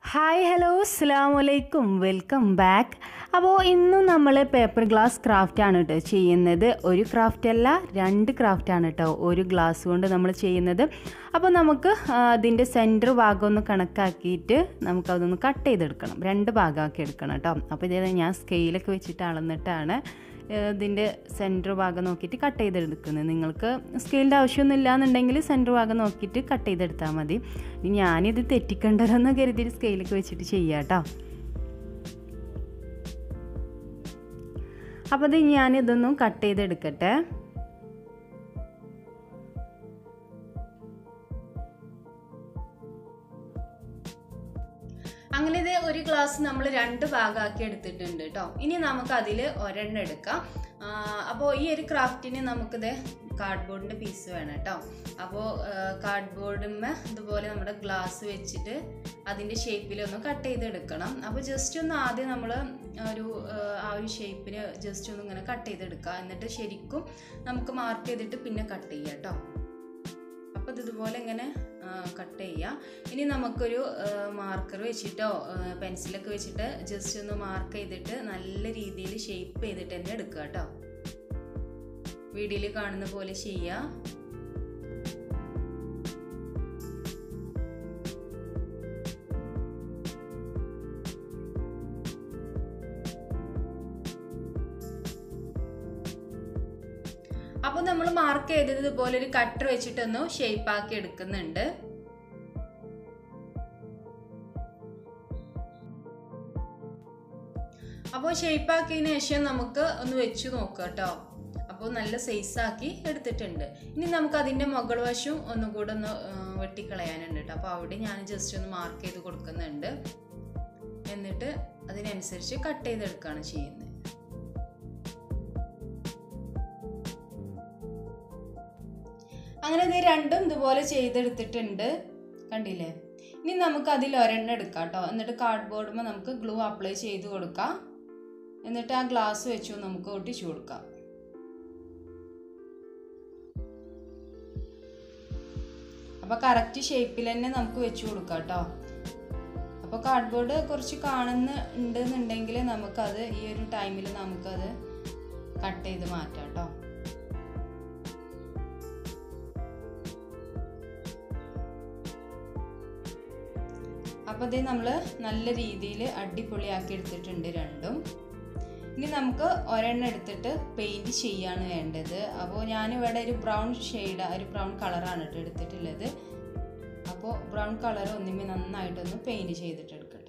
hi hello അസ്സാം വലൈക്കും welcome back അപ്പോൾ ഇന്നും നമ്മൾ പേപ്പർ ഗ്ലാസ് ക്രാഫ്റ്റ് ആണ് കേട്ടോ ചെയ്യുന്നത് ഒരു ക്രാഫ്റ്റ് അല്ല രണ്ട് ക്രാഫ്റ്റ് ആണ് കേട്ടോ ഒരു ഗ്ലാസ് കൊണ്ട് നമ്മൾ ചെയ്യുന്നത് അപ്പോൾ നമുക്ക് ആ, അതിൻ്റെ സെൻറ്റർ ഭാഗം ഒന്ന് കണക്കാക്കിയിട്ട് നമുക്കതൊന്ന് കട്ട് ചെയ്തെടുക്കണം രണ്ട് ഭാഗമാക്കി എടുക്കണം കേട്ടോ അപ്പോൾ ഇതേ ഞാൻ സ്കെയിലൊക്കെ വെച്ചിട്ട് അളന്നിട്ടാണ് ഇതിൻ്റെ സെൻറ്റർ ഭാഗം നോക്കിയിട്ട് കട്ട് ചെയ്തെടുക്കുന്നത് നിങ്ങൾക്ക് സ്കെയിലിൻ്റെ ആവശ്യമൊന്നും ഇല്ലാന്നുണ്ടെങ്കിൽ സെൻറ്റർ ഭാഗം നോക്കിയിട്ട് കട്ട് ചെയ്തെടുത്താൽ മതി ഇനി ഞാനിത് തെറ്റിക്കണ്ടല്ലോ എന്ന് കരുതിയിട്ട് സ്കെയിലൊക്കെ വെച്ചിട്ട് ചെയ്യാം കേട്ടോ അപ്പോൾ ഇത് ഞാനിതൊന്നും കട്ട് ചെയ്തെടുക്കട്ടെ അങ്ങനെ ഇത് ഒരു ഗ്ലാസ് നമ്മൾ രണ്ട് ഭാഗമാക്കി എടുത്തിട്ടുണ്ട് കേട്ടോ ഇനി നമുക്ക് അതിൽ ഒരെണ്ണം എടുക്കാം അപ്പോൾ ഈ ഒരു ക്രാഫ്റ്റിന് നമുക്കിത് കാർഡ്ബോർഡിൻ്റെ പീസ് വേണം കേട്ടോ അപ്പോൾ കാർഡ്ബോർഡുമ്മ ഇതുപോലെ നമ്മുടെ ഗ്ലാസ് വെച്ചിട്ട് അതിൻ്റെ ഷേപ്പിലൊന്ന് കട്ട് ചെയ്തെടുക്കണം അപ്പോൾ ജസ്റ്റ് ഒന്ന് ആദ്യം നമ്മൾ ഒരു ആ, ആ ഒരു ഷേപ്പിന് ജസ്റ്റ് ഒന്ന് ഇങ്ങനെ കട്ട് ചെയ്തെടുക്കുക എന്നിട്ട് ശരിക്കും നമുക്ക് മാർക്ക് ചെയ്തിട്ട് പിന്നെ കട്ട് ചെയ്യാം കേട്ടോ അപ്പോൾ ഇത് ഇതുപോലെ ഇങ്ങനെ കട്ട് ചെയ്യാം ഇനി നമുക്കൊരു മാർക്കർ വെച്ചിട്ടോ പെൻസിലൊക്കെ വെച്ചിട്ട് ജസ്റ്റ് ഒന്ന് മാർക്ക് ചെയ്തിട്ട് നല്ല രീതിയിൽ ഷേപ്പ് ചെയ്തിട്ട് തന്നെ എടുക്കുക കേട്ടോ വീഡിയോയിൽ കാണുന്ന പോലെ ചെയ്യുക അപ്പോൾ നമ്മൾ മാർക്ക് ചെയ്തത് ഇതുപോലെ ഒരു കട്ടർ വെച്ചിട്ടൊന്ന് ഷേപ്പ് ആക്കി എടുക്കുന്നുണ്ട് അപ്പോൾ ഷേപ്പ് ആക്കിയതിന് ശേഷം നമുക്ക് ഒന്ന് വെച്ച് നോക്കുക കേട്ടോ അപ്പോൾ നല്ല സൈസ് ആക്കി എടുത്തിട്ടുണ്ട് ഇനി നമുക്ക് അതിൻ്റെ മുകൾ വശം ഒന്നും കൂടെ ഒന്ന് ആ, വെട്ടിക്കളയാനുണ്ട് കേട്ടോ അപ്പോൾ അവിടെ ഞാൻ ജസ്റ്റ് ഒന്ന് മാർക്ക് ചെയ്ത് കൊടുക്കുന്നുണ്ട് എന്നിട്ട് അതിനനുസരിച്ച് കട്ട് ചെയ്തെടുക്കുകയാണ് ചെയ്യുന്നത് അങ്ങനെ ഇത് രണ്ടും ഇതുപോലെ ചെയ്തെടുത്തിട്ടുണ്ട് കണ്ടില്ലേ ഇനി നമുക്ക് അതിൽ ഒരെണ്ണം എടുക്കാം കേട്ടോ എന്നിട്ട് കാർഡ്ബോർഡുമ്പോൾ നമുക്ക് ഗ്ലൂ അപ്ലൈ ചെയ്ത് കൊടുക്കാം എന്നിട്ട് ആ ഗ്ലാസ് വെച്ചു നമുക്ക് ഒട്ടിച്ചു കൊടുക്കാം അപ്പോൾ കറക്റ്റ് ഷേപ്പിൽ തന്നെ നമുക്ക് വെച്ച് കൊടുക്കാം കേട്ടോ അപ്പോൾ കാർഡ്ബോർഡ് കുറച്ച് കാണുന്ന ഉണ്ടെന്നുണ്ടെങ്കിൽ നമുക്കത് ഈ ഒരു ടൈമിൽ നമുക്കത് കട്ട് ചെയ്ത് മാറ്റാം കേട്ടോ അപ്പോൾ ഇത് നമ്മൾ നല്ല രീതിയിൽ അടിപൊളിയാക്കി എടുത്തിട്ടുണ്ട് രണ്ടും ഇനി നമുക്ക് ഒരെണ്ണം എടുത്തിട്ട് പെയിൻറ് ചെയ്യാണ് വേണ്ടത് അപ്പോൾ ഞാനിവിടെ ഒരു ബ്രൗൺ ഷെയ്ഡ് ഒരു ബ്രൗൺ കളറാണ് കേട്ടോ എടുത്തിട്ടുള്ളത് അപ്പോൾ ബ്രൗൺ കളർ ഒന്നിമേ നന്നായിട്ടൊന്ന് പെയിൻറ് ചെയ്തിട്ട് എടുക്കട്ടെ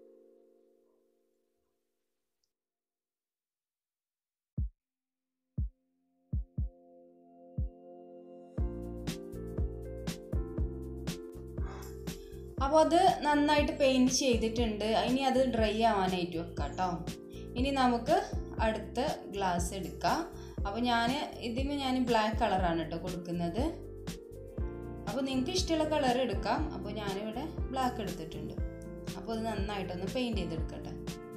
അപ്പോൾ അത് നന്നായിട്ട് പെയിൻറ് ചെയ്തിട്ടുണ്ട് ഇനി അത് ഡ്രൈ ആവാനായിട്ട് വെക്കാം കേട്ടോ ഇനി നമുക്ക് അടുത്ത ഗ്ലാസ് എടുക്കാം അപ്പോൾ ഞാൻ ഇതിന് ഞാൻ ബ്ലാക്ക് കളറാണ് കേട്ടോ കൊടുക്കുന്നത് അപ്പോൾ നിങ്ങൾക്ക് ഇഷ്ടമുള്ള കളർ എടുക്കാം അപ്പോൾ ഞാനിവിടെ ബ്ലാക്ക് എടുത്തിട്ടുണ്ട് അപ്പോൾ അത് നന്നായിട്ടൊന്ന് പെയിൻറ് ചെയ്തെടുക്കട്ടെ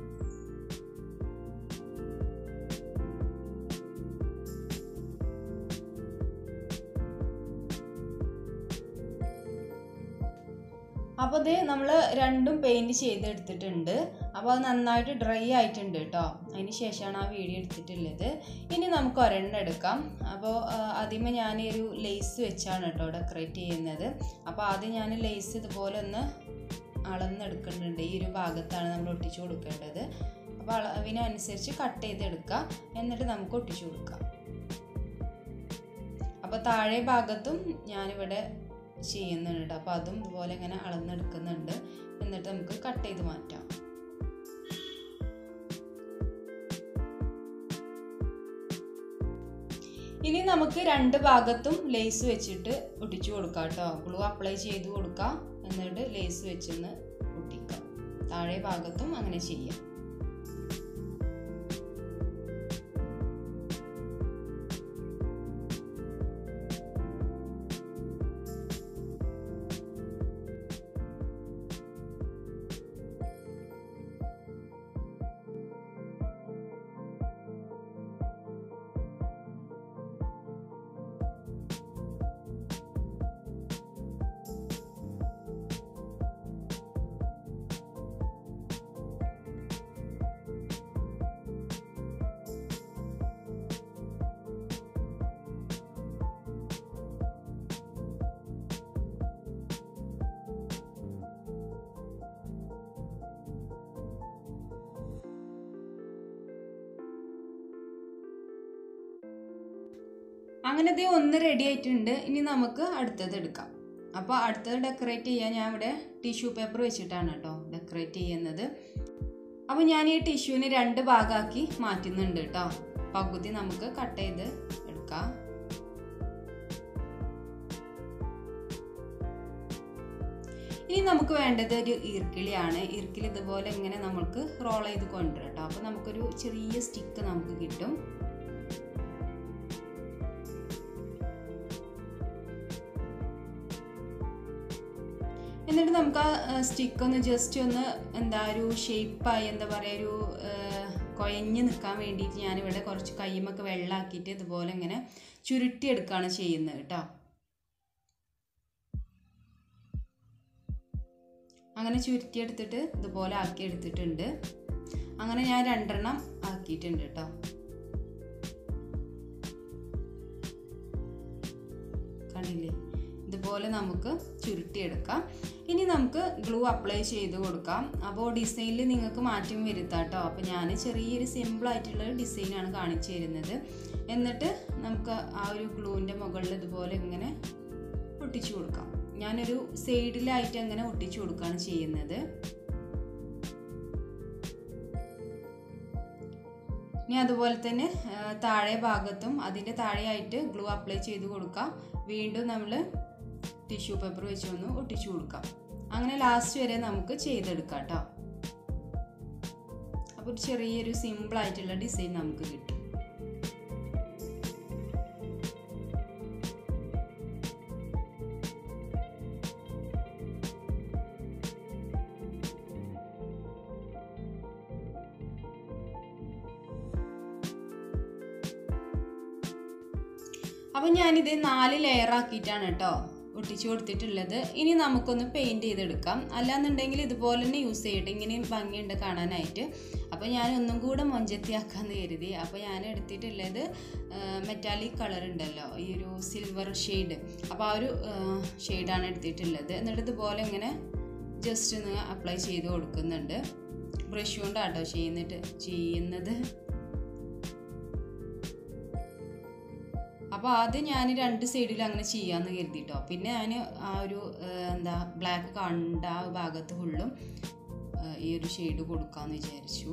അപ്പോൾ ഇത് നമ്മൾ രണ്ടും പെയിൻറ് ചെയ്തെടുത്തിട്ടുണ്ട് അപ്പോൾ അത് നന്നായിട്ട് ഡ്രൈ ആയിട്ടുണ്ട് കേട്ടോ അതിന് ശേഷമാണ് ആ വീഡിയോ എടുത്തിട്ടുള്ളത് ഇനി നമുക്ക് ഒരെണ്ണം എടുക്കാം അപ്പോൾ ആദ്യമേ ഞാൻ ഒരു ലേസ് വെച്ചാണ് കേട്ടോ ഡെക്കറേറ്റ് ചെയ്യുന്നത് അപ്പോൾ ആദ്യം ഞാൻ ലേസ് ഇതുപോലെ ഒന്ന് അളന്നെടുക്കുന്നുണ്ട് ഈ ഒരു ഭാഗത്താണ് നമ്മൾ ഒട്ടിച്ചു കൊടുക്കേണ്ടത് അപ്പോൾ അളവിനനുസരിച്ച് കട്ട് ചെയ്തെടുക്കുക എന്നിട്ട് നമുക്ക് ഒട്ടിച്ചു കൊടുക്കാം അപ്പോൾ താഴെ ഭാഗത്തും ഞാനിവിടെ ചെയ്യുന്നുണ്ട് അപ്പോൾ അതും ഇതുപോലെ ഇങ്ങനെ അളന്നെടുക്കുന്നുണ്ട് എന്നിട്ട് നമുക്ക് കട്ട് ചെയ്ത് മാറ്റാം ഇനി നമുക്ക് രണ്ട് ഭാഗത്തും ലേസ് വെച്ചിട്ട് ഒട്ടിച്ചു കൊടുക്കാം കേട്ടോ ഗ്ലൂ അപ്ലൈ ചെയ്ത് കൊടുക്കാം എന്നിട്ട് ലേസ് വെച്ചൊന്ന് ഒട്ടിക്കാം താഴെ ഭാഗത്തും അങ്ങനെ ചെയ്യാം അങ്ങനെ ഇത് ഒന്ന് റെഡി ആയിട്ടുണ്ട് ഇനി നമുക്ക് അടുത്തത് എടുക്കാം അപ്പോൾ അടുത്തത് ഡെക്കറേറ്റ് ചെയ്യാൻ ഞാൻ ഇവിടെ ടിഷ്യൂ പേപ്പർ വെച്ചിട്ടാണ് കേട്ടോ ഡെക്കറേറ്റ് ചെയ്യുന്നത് അപ്പോൾ ഞാൻ ഈ ടിഷ്യൂവിന് രണ്ട് ഭാഗമാക്കി മാറ്റുന്നുണ്ട് കേട്ടോ പകുതി നമുക്ക് കട്ട് ചെയ്ത് എടുക്കാം ഇനി നമുക്ക് വേണ്ടത് ഒരു ഈർക്കിളിയാണ് ഈർക്കിളി ഇതുപോലെ ഇങ്ങനെ നമുക്ക് റോൾ ചെയ്ത് കൊണ്ടുവരാം കേട്ടോ അപ്പോൾ നമുക്കൊരു ചെറിയ സ്റ്റിക്ക് നമുക്ക് കിട്ടും എന്നിട്ട് നമുക്ക് ആ സ്റ്റിക്ക് ഒന്ന് ജസ്റ്റ് ഒന്ന് എന്താ ഒരു ഷേപ്പായി എന്താ പറയുക ഒരു കുഴഞ്ഞ് നിൽക്കാൻ വേണ്ടിയിട്ട് ഞാനിവിടെ കുറച്ച് കയ്യുമൊക്കെ വെള്ളമാക്കിയിട്ട് ഇതുപോലെ ഇങ്ങനെ ചുരുട്ടിയെടുക്കുകയാണ് ചെയ്യുന്നത് കേട്ടോ അങ്ങനെ ചുരുട്ടിയെടുത്തിട്ട് ഇതുപോലെ ആക്കി എടുത്തിട്ടുണ്ട് അങ്ങനെ ഞാൻ രണ്ടെണ്ണം ആക്കിയിട്ടുണ്ട് കേട്ടോ കണ്ടില്ലേ ഇതുപോലെ നമുക്ക് ചുരുട്ടിയെടുക്കാം ഇനി നമുക്ക് ഗ്ലൂ അപ്ലൈ ചെയ്ത് കൊടുക്കാം അപ്പോൾ ഡിസൈനിൽ നിങ്ങൾക്ക് മാറ്റം വരുത്താം കേട്ടോ അപ്പോൾ ഞാൻ ചെറിയൊരു സിമ്പിൾ ആയിട്ടുള്ള ഡിസൈനാണ് കാണിച്ചു തരുന്നത് എന്നിട്ട് നമുക്ക് ആ ഒരു ഗ്ലൂവിൻ്റെ മുകളിൽ ഇതുപോലെ ഇങ്ങനെ ഒട്ടിച്ചു കൊടുക്കാം ഞാനൊരു സൈഡിലായിട്ട് അങ്ങനെ ഒട്ടിച്ചു കൊടുക്കുകയാണ് ചെയ്യുന്നത് ഇനി അതുപോലെ തന്നെ താഴെ ഭാഗത്തും അതിൻ്റെ താഴെയായിട്ട് ഗ്ലൂ അപ്ലൈ ചെയ്ത് കൊടുക്കാം വീണ്ടും നമ്മൾ ടിഷ്യൂ പേപ്പർ വെച്ച് ഒന്ന് ഒട്ടിച്ചു കൊടുക്കാം അങ്ങനെ ലാസ്റ്റ് വരെ നമുക്ക് ചെയ്തെടുക്കാം കേട്ടോ അപ്പോൾ ഒരു ചെറിയൊരു സിമ്പിൾ ആയിട്ടുള്ള ഡിസൈൻ നമുക്ക് കിട്ടും അപ്പം ഞാനിത് നാല് ലെയർ ആക്കിയിട്ടാണ് കേട്ടോ ഒട്ടിച്ചു കൊടുത്തിട്ടുള്ളത് ഇനി നമുക്കൊന്ന് പെയിൻറ് ചെയ്തെടുക്കാം അല്ലാന്നുണ്ടെങ്കിൽ ഇതുപോലെ തന്നെ യൂസ് ചെയ്യട്ടെ ഇങ്ങനെയും ഭംഗിയുണ്ട് കാണാനായിട്ട് അപ്പോൾ ഞാൻ ഒന്നും കൂടെ മൊഞ്ചത്തിയാക്കാമെന്ന് കരുതി അപ്പോൾ ഞാൻ എടുത്തിട്ടുള്ളത് മെറ്റാലിക് കളർ ഉണ്ടല്ലോ ഈ ഒരു സിൽവർ ഷെയ്ഡ് അപ്പോൾ ആ ഒരു ഷെയ്ഡാണ് എടുത്തിട്ടുള്ളത് എന്നിട്ട് ഇതുപോലെ ഇങ്ങനെ ജസ്റ്റ് ഒന്ന് അപ്ലൈ ചെയ്ത് കൊടുക്കുന്നുണ്ട് ബ്രഷ് കൊണ്ടാട്ടോ ചെയ്യുന്നിട്ട് ചെയ്യുന്നത് അപ്പോൾ ആദ്യം ഞാൻ രണ്ട് സൈഡിൽ അങ്ങനെ ചെയ്യാമെന്ന് കരുതിട്ടോ പിന്നെ ഞാൻ ആ ഒരു എന്താ ബ്ലാക്ക് കണ്ട ആ ഭാഗത്ത് ഫുള്ളും ഈ ഒരു ഷെയ്ഡ് കൊടുക്കാമെന്ന് വിചാരിച്ചു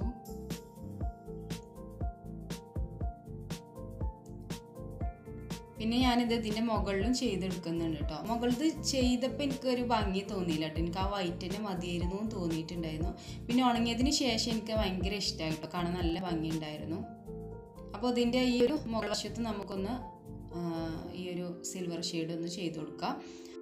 പിന്നെ ഞാനിത് ഇതിൻ്റെ മുകളിലും ചെയ്തെടുക്കുന്നുണ്ട് കേട്ടോ മുകളിൽ ചെയ്തപ്പോൾ എനിക്കൊരു ഭംഗി തോന്നിയില്ല കേട്ടോ എനിക്ക് ആ വൈറ്റ് തന്നെ മതിയായിരുന്നു എന്ന് തോന്നിയിട്ടുണ്ടായിരുന്നു പിന്നെ ഉണങ്ങിയതിന് ശേഷം എനിക്ക് ഭയങ്കര ഇഷ്ടമായി കേട്ടോ കാണാൻ നല്ല ഭംഗി ഉണ്ടായിരുന്നു അപ്പോൾ ഇതിൻ്റെ ഈ ഒരു മുകൾ വശത്ത് നമുക്കൊന്ന് ഈ ഒരു സിൽവർ ഷെയ്ഡ് ഒന്ന് ചെയ്ത് കൊടുക്കാം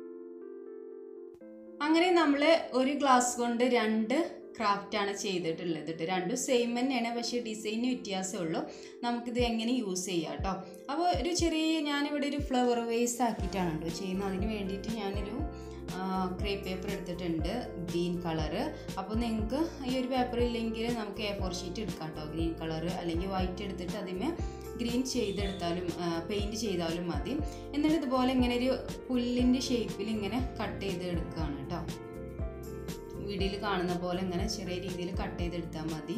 അങ്ങനെ നമ്മൾ ഒരു ഗ്ലാസ് കൊണ്ട് രണ്ട് ക്രാഫ്റ്റ് ആണ് ചെയ്തിട്ടുള്ളത് കേട്ടോ രണ്ടും സെയിം തന്നെയാണ് പക്ഷേ ഡിസൈന് വ്യത്യാസമുള്ളൂ നമുക്കിത് എങ്ങനെ യൂസ് ചെയ്യാം കേട്ടോ അപ്പോൾ ഒരു ചെറിയ ഞാനിവിടെ ഒരു ഫ്ലവർ വേസ് ആക്കിയിട്ടാണ് കേട്ടോ ചെയ്യുന്നത് അതിന് വേണ്ടിയിട്ട് ഞാനൊരു ക്രേ പേപ്പർ എടുത്തിട്ടുണ്ട് ഗ്രീൻ കളറ് അപ്പോൾ നിങ്ങൾക്ക് ഈ ഒരു പേപ്പർ ഇല്ലെങ്കിൽ നമുക്ക് എ ഫോർ ഷീറ്റ് എടുക്കാം കേട്ടോ ഗ്രീൻ കളറ് അല്ലെങ്കിൽ വൈറ്റ് എടുത്തിട്ട് അതിമേ ഗ്രീൻ ചെയ്തെടുത്താലും പെയിൻറ് ചെയ്താലും മതി എന്നിട്ട് ഇതുപോലെ ഇങ്ങനെ ഒരു പുല്ലിൻ്റെ ഷേപ്പിൽ ഇങ്ങനെ കട്ട് ചെയ്ത് എടുക്കുകയാണ് കേട്ടോ വീഡിയോയിൽ കാണുന്ന പോലെ ഇങ്ങനെ ചെറിയ രീതിയിൽ കട്ട് ചെയ്തെടുത്താൽ മതി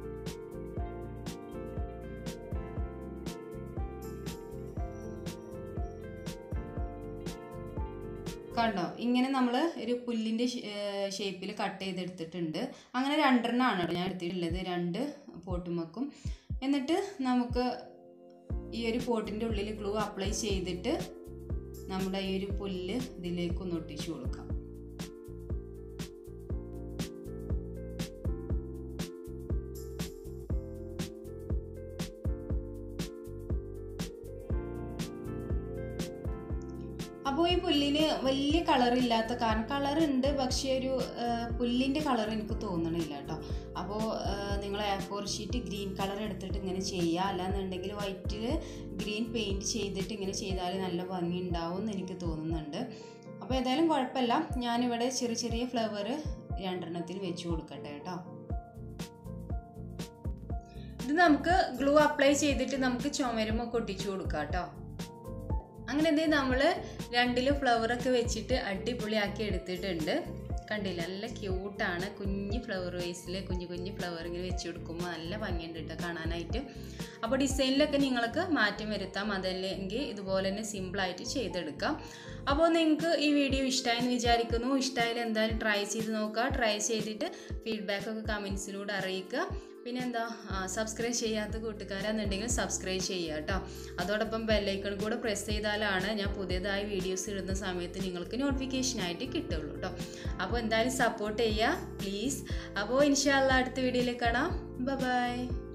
കണ്ടോ ഇങ്ങനെ നമ്മൾ ഒരു പുല്ലിൻ്റെ ഷേപ്പിൽ കട്ട് ചെയ്തെടുത്തിട്ടുണ്ട് അങ്ങനെ രണ്ടെണ്ണമാണ് ഞാൻ എടുത്തിട്ടുള്ളത് രണ്ട് പോട്ടുമക്കും എന്നിട്ട് നമുക്ക് ഈ ഒരു പോട്ടിൻ്റെ ഉള്ളിൽ ഗ്ലൂ അപ്ലൈ ചെയ്തിട്ട് നമ്മുടെ ഈ ഒരു പുല്ല് ഇതിലേക്ക് ഒന്ന് ഒട്ടിച്ചു കൊടുക്കാം അപ്പോൾ ഈ പുല്ലിന് വലിയ കളർ ഇല്ലാത്ത കാരണം കളർ ഉണ്ട് പക്ഷേ ഒരു പുല്ലിൻ്റെ കളർ എനിക്ക് തോന്നണില്ല കേട്ടോ അപ്പോൾ നിങ്ങൾ A four sheet green colour എടുത്തിട്ട് ഇങ്ങനെ ചെയ്യുക അല്ലാന്നുണ്ടെങ്കിൽ വൈറ്റിൽ ഗ്രീൻ പെയിൻറ് ചെയ്തിട്ട് ഇങ്ങനെ ചെയ്താൽ നല്ല ഭംഗി ഉണ്ടാവും എന്ന് എനിക്ക് തോന്നുന്നുണ്ട് അപ്പോൾ ഏതായാലും കുഴപ്പമില്ല ഞാനിവിടെ ചെറിയ ചെറിയ ഫ്ലവർ രണ്ടെണ്ണത്തിൽ വെച്ച് കൊടുക്കട്ടെ കേട്ടോ ഇത് നമുക്ക് ഗ്ലൂ അപ്ലൈ ചെയ്തിട്ട് നമുക്ക് ചുമരുമൊക്കെ ഒട്ടിച്ചു കൊടുക്കാം കേട്ടോ അങ്ങനെ എന്തെങ്കിലും നമ്മൾ രണ്ടിലും ഫ്ലവറൊക്കെ വെച്ചിട്ട് അടിപൊളിയാക്കി എടുത്തിട്ടുണ്ട് കണ്ടില്ല നല്ല ക്യൂട്ടാണ് കുഞ്ഞ് ഫ്ലവർ വേസിൽ കുഞ്ഞു കുഞ്ഞു ഫ്ലവർ ഇങ്ങനെ വെച്ച് കൊടുക്കുമ്പോൾ നല്ല ഭംഗിയുണ്ട് കേട്ടോ കാണാനായിട്ട് അപ്പോൾ ഡിസൈനിലൊക്കെ നിങ്ങൾക്ക് മാറ്റം വരുത്താം അതല്ലെങ്കിൽ ഇതുപോലെ തന്നെ സിമ്പിളായിട്ട് ചെയ്തെടുക്കാം അപ്പോൾ നിങ്ങൾക്ക് ഈ വീഡിയോ ഇഷ്ടമായെന്ന് വിചാരിക്കുന്നു ഇഷ്ടമായാലും എന്തായാലും ട്രൈ ചെയ്ത് നോക്കുക ട്രൈ ചെയ്തിട്ട് ഫീഡ്ബാക്കൊക്കെ കമൻസിലൂടെ അറിയിക്കുക പിന്നെ എന്താ സബ്സ്ക്രൈബ് ചെയ്യാത്ത കൂട്ടുകാരാണെന്നുണ്ടെങ്കിൽ സബ്സ്ക്രൈബ് ചെയ്യുക കേട്ടോ അതോടൊപ്പം ബെല്ലൈക്കൺ കൂടെ പ്രസ് ചെയ്താലാണ് ഞാൻ പുതിയതായി വീഡിയോസ് ഇടുന്ന സമയത്ത് നിങ്ങൾക്ക് നോട്ടിഫിക്കേഷനായിട്ട് കിട്ടുള്ളൂ കേട്ടോ അപ്പോൾ എന്തായാലും സപ്പോർട്ട് ചെയ്യുക പ്ലീസ് അപ്പോൾ ഇൻഷാല്ല അടുത്ത വീഡിയോയിൽ കാണാം ബൈ